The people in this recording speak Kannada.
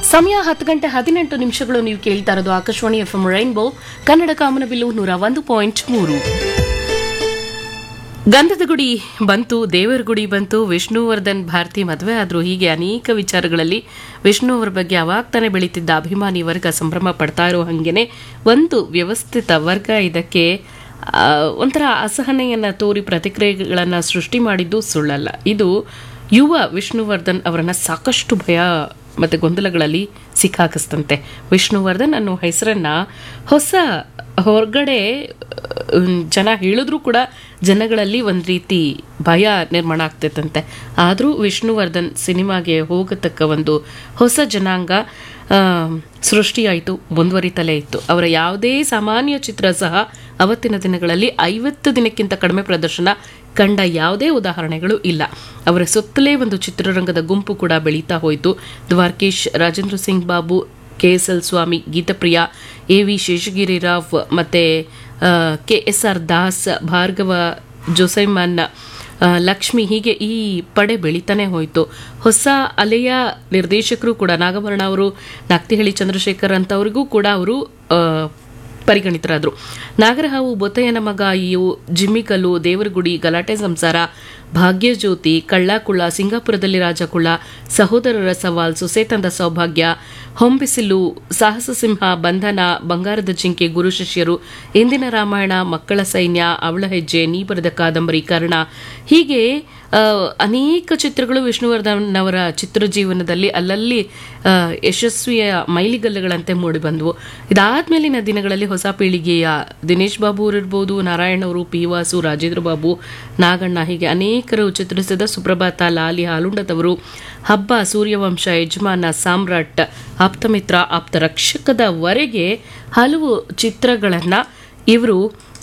ಸಮಯ ಹತ್ತು ಗಂಟೆ ಹದಿನೆಂಟು ನಿಮಿಷಗಳು ನೀವು ಕೇಳ್ತಾ ಇರೋದು Akashvani F M rainbow Kannada ಕಾಮನಬಿಲ್ಲು ನೂರ ಒಂದು ಪಾಯಿಂಟ್ ಮೂರು ಗಂಧದ ಗುಡಿ ಬಂತು ದೇವರ ಗುಡಿ ಬಂತು ವಿಷ್ಣುವರ್ಧನ್ ಭಾರತಿ ಮದುವೆ ಆದ್ರು ಹೀಗೆ ಅನೇಕ ವಿಚಾರಗಳಲ್ಲಿ ವಿಷ್ಣು ಅವರ ಬಗ್ಗೆ ಅವಾಗ ತಾನೇ ಬೆಳೀತಿದ್ದ ಅಭಿಮಾನಿ ವರ್ಗ ಸಂಭ್ರಮ ಪಡ್ತಾ ಇರೋ ಹಂಗೇನೆ ಒಂದು ವ್ಯವಸ್ಥಿತ ವರ್ಗ ಇದಕ್ಕೆ ಆ, ಒಂಥರ ಅಸಹನೆಯನ್ನ ತೋರಿ ಪ್ರತಿಕ್ರಿಯೆಗಳನ್ನ ಸೃಷ್ಟಿ ಮಾಡಿದ್ದು ಸುಳ್ಳಲ್ಲ ಇದು ಯುವ ವಿಷ್ಣುವರ್ಧನ್ ಅವರನ್ನ ಸಾಕಷ್ಟು ಭಯ ಮತ್ತೆ ಗೊಂದಲಗಳಲ್ಲಿ ಸಿಕ್ಕಾಕಿಸ್ತಂತೆ ವಿಷ್ಣುವರ್ಧನ್ ಅನ್ನೋ ಹೆಸರನ್ನ ಹೊಸ ಹೊರಗಡೆ ಅಹ್, ಜನ ಹೇಳಿದ್ರು ಕೂಡ ಜನಗಳಲ್ಲಿ ಒಂದು ರೀತಿ ಭಯ ನಿರ್ಮಾಣ ಆಗ್ತೈತಂತೆ ಆದರೂ ವಿಷ್ಣುವರ್ಧನ್ ಸಿನಿಮಾಗೆ ಹೋಗತಕ್ಕ ಒಂದು ಹೊಸ ಜನಾಂಗ ಆ, ಸೃಷ್ಟಿಯಾಯಿತು ಮುಂದುವರಿತಲೇ ಇತ್ತು ಅವರ ಯಾವುದೇ ಸಾಮಾನ್ಯ ಚಿತ್ರ ಸಹ ಅವತ್ತಿನ ದಿನಗಳಲ್ಲಿ ಐವತ್ತು ದಿನಕ್ಕಿಂತ ಕಡಿಮೆ ಪ್ರದರ್ಶನ ಕಂಡ ಯಾವುದೇ ಉದಾಹರಣೆಗಳು ಇಲ್ಲ ಅವರ ಸುತ್ತಲೇ ಒಂದು ಚಿತ್ರರಂಗದ ಗುಂಪು ಕೂಡ ಬೆಳೀತಾ ಹೋಯಿತು Dwarakish Rajendra Singh Babu K S L Swamy Geethapriya A V Seshagiri Rao ಮತ್ತೆ K S R Das Bhargava Joe Simon ಆ, ಲಕ್ಷ್ಮಿ ಹೀಗೆ ಈ ಪಡೆ ಬೆಳೀತಾನೆ ಹೋಯಿತು ಹೊಸ ಅಲೆಯ ನಿರ್ದೇಶಕರು ಕೂಡ ನಾಗಭರಣ ಅವರು ನಾಕ್ತಿಹಳ್ಳಿ ಚಂದ್ರಶೇಖರ್ ಅಂತವರಿಗೂ ಕೂಡ ಅವರು ಆ, ಪರಿಗಣಿತರಾದರು ನಾಗರಹಾವು ಬೊತ್ತೆಯನ ಮಗ ಇವು ಜಿಮ್ಮಿಕಲ್ಲು ದೇವರಗುಡಿ ಗಲಾಟೆ ಸಂಸಾರ ಭಾಗ್ಯಜ್ಯೋತಿ ಕಳ್ಳಕುಳ ಸಿಂಗಾಪುರದಲ್ಲಿ ರಾಜಕುಳ ಸಹೋದರರ ಸವಾಲ್ ಸೊಸೆ ತಂದ ಸೌಭಾಗ್ಯ ಹೊಂಬಿಸಿಲು ಸಾಹಸ ಸಿಂಹ ಬಂಧನ ಬಂಗಾರದ ಜಿಂಕೆ ಗುರು ಶಿಷ್ಯರು ಇಂದಿನ ರಾಮಾಯಣ ಮಕ್ಕಳ ಸೈನ್ಯ ಅವಳ ಹೆಜ್ಜೆ ನೀ ಬರೆದ ಕಾದಂಬರಿ ಕರ್ಣ ಹೀಗೆ ಆ, ಅನೇಕ ಚಿತ್ರಗಳು ವಿಷ್ಣುವರ್ಧನ್ ಅವರ ಚಿತ್ರ ಜೀವನದಲ್ಲಿ ಅಲ್ಲಲ್ಲಿ ಆ, ಯಶಸ್ವಿಯ ಮೈಲಿಗಲ್ಲುಗಳಂತೆ ಮೂಡಿಬಂದವು ಇದಾದ್ಮೇಲಿನ ದಿನಗಳಲ್ಲಿ ಹೊಸ ಪೀಳಿಗೆಯ ದಿನೇಶ್ ಬಾಬು ಅವರಿರ್ಬೋದು ನಾರಾಯಣ್ ಅವರು ಪಿ ವಾಸು ರಾಜೇಂದ್ರ ಬಾಬು ನಾಗಣ್ಣ ಹೀಗೆ ಅನೇಕರು ಚಿತ್ರಿಸಿದ ಸುಪ್ರಭಾತ ಲಾಲಿ ಹಾಲುಂಡದವರು ಹಬ್ಬ ಸೂರ್ಯವಂಶ ಯಜಮಾನ ಸಾಮ್ರಾಟ್ ಆಪ್ತಮಿತ್ರ ಆಪ್ತ ರಕ್ಷಕದವರೆಗೆ ಹಲವು ಚಿತ್ರಗಳನ್ನ ಇವರು